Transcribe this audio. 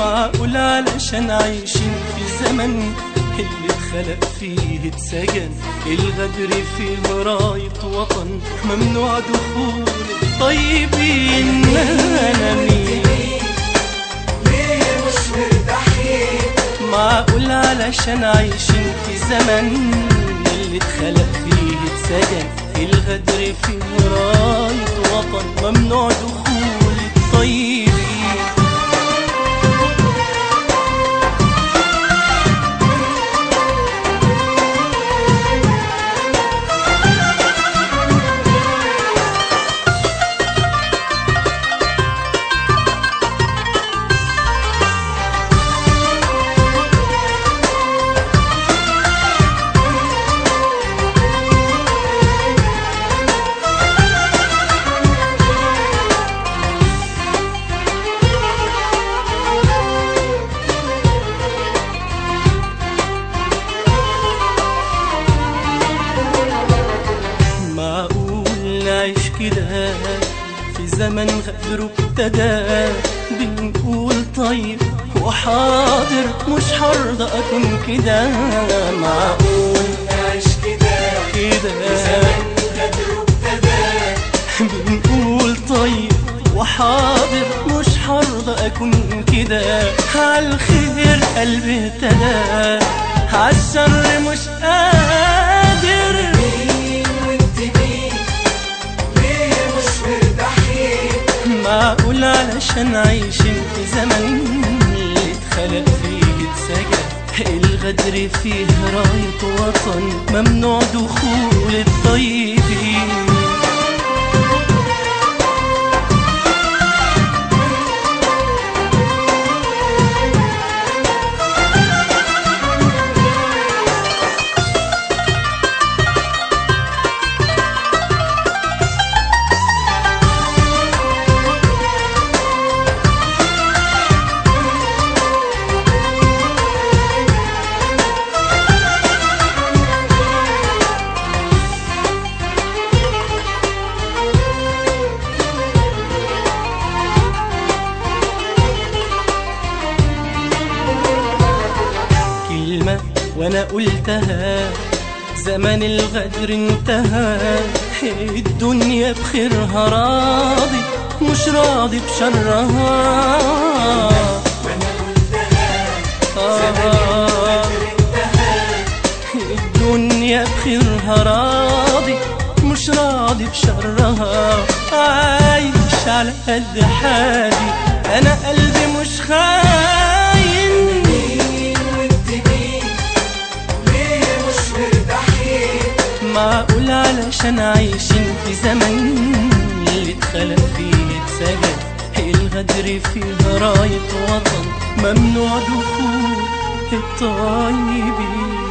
معقول علشان عايشين في زمن اللي اتخلق فيه اتسجن الغدر فيه راية وطن ممنوع دخول الطيبين انا مين ليه مش مرتاحين معقول علشان عايشين في زمن اللي اتخلق فيه اتسجن الغدر فيه راية وطن ممنوع دخول الطيبين معقول نعيش كده في زمن غدر ابتدى بنقول طيب وحاضر مش هرضى اكون كده معقول نعيش كده كده زمن غدر ابتدى بنقول طيب وحاضر مش هرضى اكون كده عالخير قلبي اهتدى عالشر مش قادر مين وانت مين ليه مش مرتاحين معقول علشان عايشين في زمن اللي اتخلق فيه اتسجن الغدر فيه راية وطن ممنوع دخول الطيبين كلمة وانا قلتها زمان الغدر انتهى الدنيا بخيرها راضي مش راضي بشرها وانا قلتها زمان آه الغدر انتهى الدنيا بخيرها راضي مش راضي بشرها عايش على قد حالي انا قلبي مش خاين مين وانت مين ليه مش مرتاحين معقول علشان عايشين في زمن اللي اتخلق فيه اتسجن الغدر فيه راية وطن ممنوع دخول الطيبين